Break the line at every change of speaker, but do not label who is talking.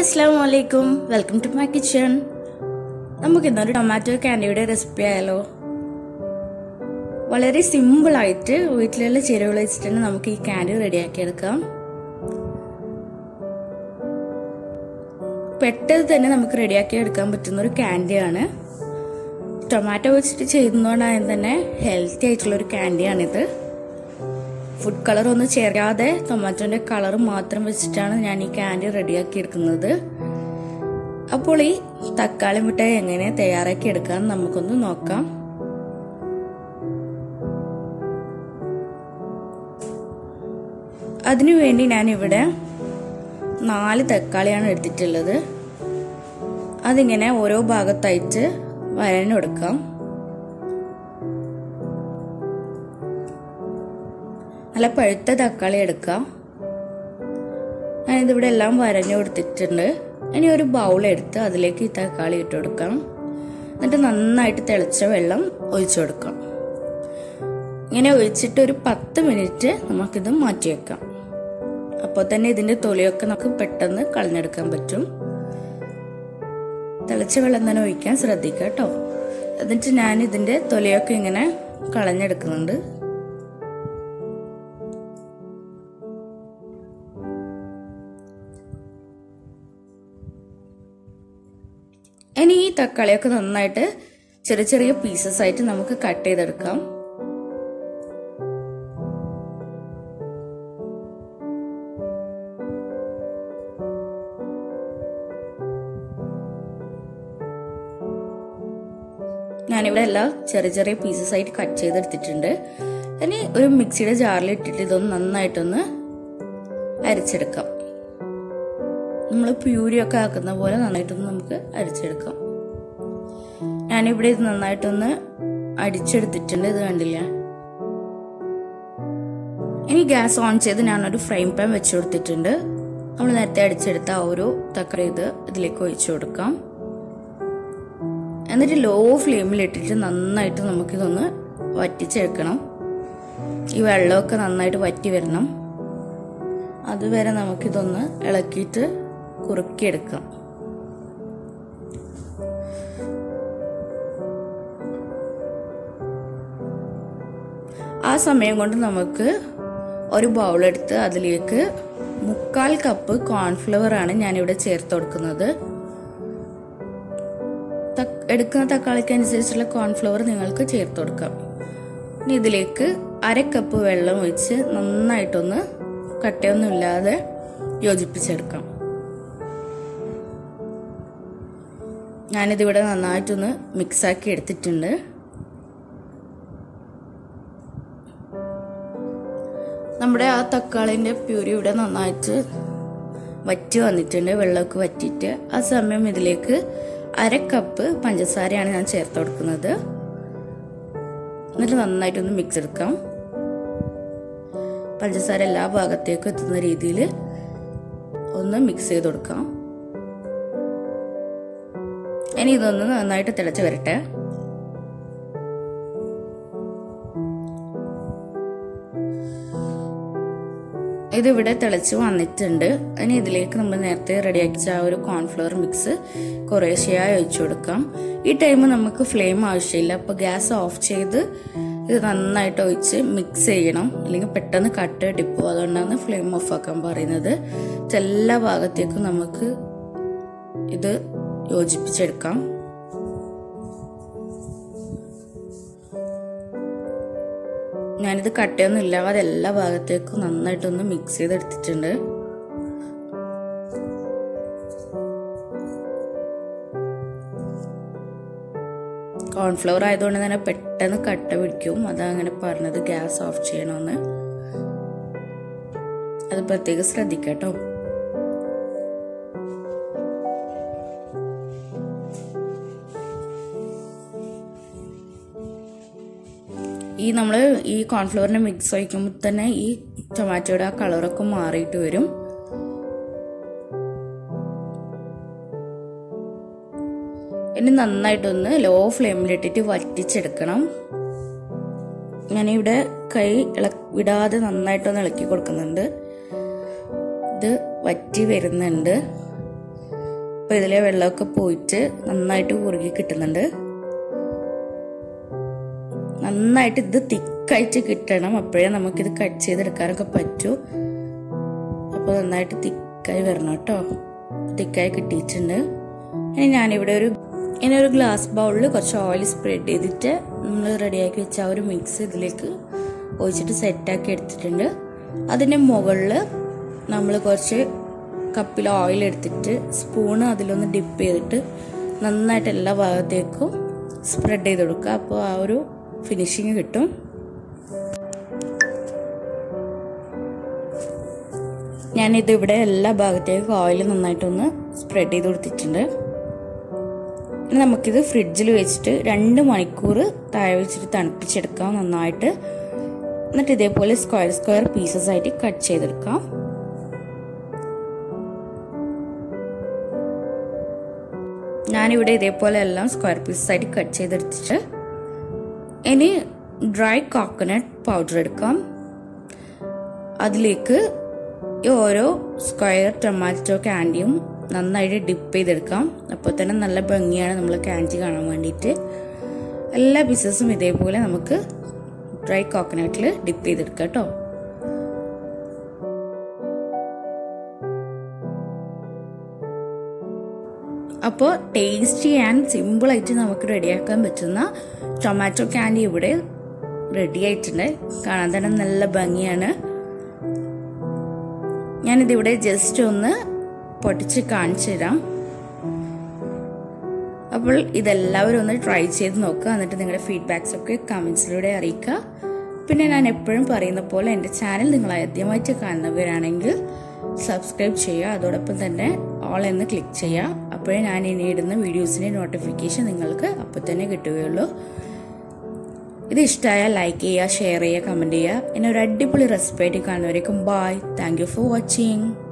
അസ്സാം വലൈക്കും welcome to my kitchen നമുക്ക് ഇന്നൊരു ടൊമാറ്റോ കാൻഡിയുടെ റെസിപ്പി ആയാലോ വളരെ സിമ്പിളായിട്ട് വീട്ടിലുള്ള ചേരുവകൾ വെച്ചിട്ട് തന്നെ നമുക്ക് ഈ കാൻഡി റെഡിയാക്കി എടുക്കാം പെട്ടെന്ന് തന്നെ നമുക്ക് റെഡിയാക്കി എടുക്കാൻ പറ്റുന്ന ഒരു കാൻഡിയാണ് ടൊമാറ്റോ വെച്ചിട്ട് ചെയ്യുന്നതുകൊണ്ടാണ് തന്നെ ഹെൽത്തി ആയിട്ടുള്ള ഒരു കാൻഡിയാണിത് ഫുഡ് കളർ ഒന്നും ചേരാതെ ടൊമാറ്റോന്റെ കളർ മാത്രം വെച്ചിട്ടാണ് ഞാൻ ഈ കാൻഡി റെഡിയാക്കി എടുക്കുന്നത് അപ്പോൾ ഈ തക്കാളി മിഠായി എങ്ങനെ തയ്യാറാക്കി എടുക്കാൻ നമുക്കൊന്ന് നോക്കാം അതിനുവേണ്ടി ഞാനിവിടെ നാല് തക്കാളിയാണ് എടുത്തിട്ടുള്ളത് അതിങ്ങനെ ഓരോ ഭാഗത്തായിട്ട് വരഞ്ഞെടുക്കാം നല്ല പഴുത്ത തക്കാളി എടുക്കാം ഞാനിതിവിടെ എല്ലാം വരഞ്ഞു കൊടുത്തിട്ടുണ്ട് ഇനി ഒരു ബൗൾ എടുത്ത് അതിലേക്ക് ഈ തക്കാളി ഇട്ട് കൊടുക്കാം എന്നിട്ട് നന്നായിട്ട് തിളച്ച വെള്ളം ഒഴിച്ചു കൊടുക്കാം ഇങ്ങനെ ഒഴിച്ചിട്ട് ഒരു പത്ത് മിനിറ്റ് നമുക്കിത് മാറ്റി വെക്കാം അപ്പോൾ തന്നെ ഇതിന്റെ തൊലിയൊക്കെ നമുക്ക് പെട്ടെന്ന് കളഞ്ഞെടുക്കാൻ പറ്റും തിളച്ച വെള്ളം തന്നെ ഒഴിക്കാൻ ശ്രദ്ധിക്കുക കേട്ടോ എന്നിട്ട് ഞാൻ ഇതിന്റെ തൊലിയൊക്കെ ഇങ്ങനെ കളഞ്ഞെടുക്കുന്നുണ്ട് ഇനി ഈ തക്കാളിയൊക്കെ നന്നായിട്ട് ചെറിയ ചെറിയ പീസസ് ആയിട്ട് നമുക്ക് കട്ട് ചെയ്തെടുക്കാം ഞാനിവിടെ എല്ലാം ചെറിയ ചെറിയ പീസസ് ആയിട്ട് കട്ട് ചെയ്തെടുത്തിട്ടുണ്ട് ഇനി ഒരു മിക്സിയുടെ ജാറിൽ ഇട്ടിട്ട് ഇതൊന്ന് നന്നായിട്ടൊന്ന് അരച്ചെടുക്കാം നമ്മൾ പ്യൂരിയൊക്കെ ആക്കുന്ന പോലെ നന്നായിട്ടൊന്ന് നമുക്ക് അരിച്ചെടുക്കാം ഞാനിവിടെ ഇത് നന്നായിട്ടൊന്ന് അടിച്ചെടുത്തിട്ടുണ്ട് ഇത് കണ്ടില്ല ഇനി ഗ്യാസ് ഓൺ ചെയ്ത് ഞാനൊരു ഫ്രൈം പാൻ വെച്ച് കൊടുത്തിട്ടുണ്ട് നമ്മൾ നേരത്തെ അടിച്ചെടുത്ത ആ ഒരു തക്കാളി ഇത് ഇതിലേക്ക് ഒഴിച്ചു കൊടുക്കാം എന്നിട്ട് ലോ ഫ്ലെയിമിൽ ഇട്ടിട്ട് നന്നായിട്ട് നമുക്കിതൊന്ന് വറ്റിച്ചെടുക്കണം ഈ വെള്ളമൊക്കെ നന്നായിട്ട് വറ്റി വരണം അതുവരെ നമുക്കിതൊന്ന് ഇളക്കിയിട്ട് കുറുക്കിയെടുക്കാം ആ സമയം കൊണ്ട് നമുക്ക് ഒരു ബൗളെടുത്ത് അതിലേക്ക് മുക്കാൽ കപ്പ് കോൺഫ്ലവർ ആണ് ഞാനിവിടെ ചേർത്ത് കൊടുക്കുന്നത് എടുക്കുന്ന തക്കാളിക്ക് അനുസരിച്ചുള്ള കോൺഫ്ലവർ നിങ്ങൾക്ക് ചേർത്ത് കൊടുക്കാം ഇനി ഇതിലേക്ക് അര കപ്പ് വെള്ളം ഒഴിച്ച് നന്നായിട്ടൊന്ന് കട്ടയൊന്നും ഇല്ലാതെ യോജിപ്പിച്ചെടുക്കാം ഞാനിതിവിടെ നന്നായിട്ടൊന്ന് മിക്സാക്കി എടുത്തിട്ടുണ്ട് നമ്മുടെ ആ തക്കാളിൻ്റെ പ്യൂരി ഇവിടെ നന്നായിട്ട് വറ്റി വന്നിട്ടുണ്ട് വെള്ളമൊക്കെ വറ്റിയിട്ട് ആ സമയം ഇതിലേക്ക് അര കപ്പ് പഞ്ചസാരയാണ് ഞാൻ ചേർത്ത് കൊടുക്കുന്നത് എന്നിട്ട് നന്നായിട്ടൊന്ന് മിക്സ് എടുക്കാം പഞ്ചസാര എല്ലാ ഭാഗത്തേക്കും എത്തുന്ന രീതിയിൽ ഒന്ന് മിക്സ് ചെയ്ത് കൊടുക്കാം ഇനി ഇതൊന്ന് നന്നായിട്ട് തിളച്ച് വരട്ടെ ഇതിവിടെ തിളച്ച് വന്നിട്ടുണ്ട് ഇനി ഇതിലേക്ക് നമ്മൾ നേരത്തെ റെഡിയാക്കിച്ച ആ ഒരു കോൺഫ്ലവർ മിക്സ് കുറേശ്ശെയായി ഒഴിച്ചു കൊടുക്കാം ഈ ടൈം നമുക്ക് ഫ്ലെയിം ആവശ്യമില്ല അപ്പോൾ ഗ്യാസ് ഓഫ് ചെയ്ത് ഇത് നന്നായിട്ട് ഒഴിച്ച് മിക്സ് ചെയ്യണം അല്ലെങ്കിൽ പെട്ടെന്ന് കട്ട് ടിപ്പോ അതുകൊണ്ടാണ് ഫ്ലെയിം ഓഫ് ആക്കാൻ പറയുന്നത് എല്ലാ ഭാഗത്തേക്കും നമുക്ക് ഇത് യോജിപ്പിച്ചെടുക്കാം ഞാനിത് കട്ടയൊന്നും ഇല്ലാതെ എല്ലാ ഭാഗത്തേക്കും നന്നായിട്ടൊന്ന് മിക്സ് ചെയ്തെടുത്തിട്ടുണ്ട് കോൺഫ്ലവർ ആയതുകൊണ്ട് തന്നെ പെട്ടെന്ന് കട്ട പിടിക്കും അതാ അങ്ങനെ പറഞ്ഞത് ഗ്യാസ് ഓഫ് ചെയ്യണമെന്ന് അത് പ്രത്യേകം ശ്രദ്ധിക്കട്ടോ ഈ നമ്മൾ ഈ കോൺഫ്ലവറിനെ മിക്സ് ഒഴിക്കുമ്പോൾ തന്നെ ഈ ടൊമാറ്റോയുടെ ആ കളറൊക്കെ മാറിയിട്ട് വരും ഇനി നന്നായിട്ടൊന്ന് ലോ ഫ്ലെയിമിലിട്ടിട്ട് വറ്റിച്ചെടുക്കണം ഞാനിവിടെ കൈ ഇള വിടാതെ നന്നായിട്ടൊന്ന് ഇളക്കി കൊടുക്കുന്നുണ്ട് ഇത് വറ്റി വരുന്നുണ്ട് അപ്പോൾ ഇതിലെ വെള്ളമൊക്കെ പോയിട്ട് നന്നായിട്ട് കുറുകി കിട്ടുന്നുണ്ട് നന്നായിട്ട് ഇത് തിക്കായിട്ട് കിട്ടണം അപ്പോഴേ നമുക്കിത് കട്ട് ചെയ്തെടുക്കാനൊക്കെ പറ്റൂ അപ്പോൾ നന്നായിട്ട് തിക്കായി വരണം കേട്ടോ തിക്കായി കിട്ടിയിട്ടുണ്ട് ഇനി ഞാനിവിടെ ഒരു ഇനി ഒരു ഗ്ലാസ് ബൗളിൽ കുറച്ച് ഓയിൽ സ്പ്രെഡ് ചെയ്തിട്ട് നമ്മൾ റെഡിയാക്കി വെച്ച ആ ഒരു മിക്സ് ഇതിലേക്ക് ഒഴിച്ചിട്ട് സെറ്റാക്കി എടുത്തിട്ടുണ്ട് അതിൻ്റെ മുകളിൽ നമ്മൾ കുറച്ച് കപ്പിൽ ഓയിൽ എടുത്തിട്ട് സ്പൂണ് അതിലൊന്ന് ഡിപ്പ് ചെയ്തിട്ട് നന്നായിട്ട് എല്ലാ ഭാഗത്തേക്കും സ്പ്രെഡ് ചെയ്ത് കൊടുക്കുക അപ്പോൾ ആ ഒരു ഫിനിഷിങ് കിട്ടും ഞാനിത് ഇവിടെ എല്ലാ ഭാഗത്തേക്കും ഓയിൽ നന്നായിട്ടൊന്ന് സ്പ്രെഡ് ചെയ്ത് കൊടുത്തിട്ടുണ്ട് ഇനി നമുക്കിത് ഫ്രിഡ്ജിൽ വെച്ചിട്ട് രണ്ട് മണിക്കൂർ താഴെ വെച്ചിട്ട് തണുപ്പിച്ചെടുക്കാം നന്നായിട്ട് എന്നിട്ട് ഇതേപോലെ സ്ക്വയർ സ്ക്വയർ പീസസ് ആയിട്ട് കട്ട് ചെയ്തെടുക്കാം ഞാനിവിടെ ഇതേപോലെ എല്ലാം സ്ക്വയർ പീസസ് ആയിട്ട് കട്ട് ചെയ്തെടുത്തിട്ട് ഇനി ഡ്രൈ കോക്കനട്ട് പൗഡർ എടുക്കാം അതിലേക്ക് ഈ ഓരോ സ്ക്വയർ ടൊമാറ്റോ ക്യാൻഡിയും നന്നായിട്ട് ഡിപ്പ് ചെയ്തെടുക്കാം അപ്പോൾ തന്നെ നല്ല ഭംഗിയാണ് നമ്മൾ ക്യാൻഡി കാണാൻ വേണ്ടിയിട്ട് എല്ലാ പീസസും ഇതേപോലെ നമുക്ക് ഡ്രൈ കോക്കനട്ടിൽ ഡിപ്പ് ചെയ്തെടുക്കാം കേട്ടോ അപ്പോൾ ടേസ്റ്റി ആൻഡ് സിമ്പിളായിട്ട് നമുക്ക് റെഡിയാക്കാൻ പറ്റുന്ന ടൊമാറ്റോ ക്യാൻഡി ഇവിടെ റെഡി ആയിട്ടുണ്ട് കാണാൻ തന്നെ നല്ല ഭംഗിയാണ് ഞാനിതിവിടെ ജസ്റ്റ് ഒന്ന് പൊട്ടിച്ച് കാണിച്ചു തരാം അപ്പോൾ ഇതെല്ലാവരും ഒന്ന് ട്രൈ ചെയ്ത് നോക്കുക എന്നിട്ട് നിങ്ങളുടെ ഫീഡ്ബാക്സ് ഒക്കെ കമൻസിലൂടെ അറിയിക്കുക പിന്നെ ഞാൻ എപ്പോഴും പറയുന്ന പോലെ എൻ്റെ ചാനൽ നിങ്ങൾ ആദ്യമായിട്ട് കാണുന്നവരാണെങ്കിൽ സബ്സ്ക്രൈബ് ചെയ്യുക അതോടൊപ്പം തന്നെ ഓൾ എന്ന് ക്ലിക്ക് ചെയ്യുക അപ്പോഴേ ഞാൻ ഇനി ഇടുന്ന വീഡിയോസിൻ്റെ നോട്ടിഫിക്കേഷൻ നിങ്ങൾക്ക് അപ്പോൾ തന്നെ കിട്ടുകയുള്ളൂ ഇത് ഇഷ്ടമായാൽ ലൈക്ക് ചെയ്യുക ഷെയർ ചെയ്യുക കമൻറ്റ് ചെയ്യുക എന്നെ ഒരു അടിപൊളി റെസിപ്പി ആയിട്ട് കാണുന്നവരേക്കും bye thank you for watching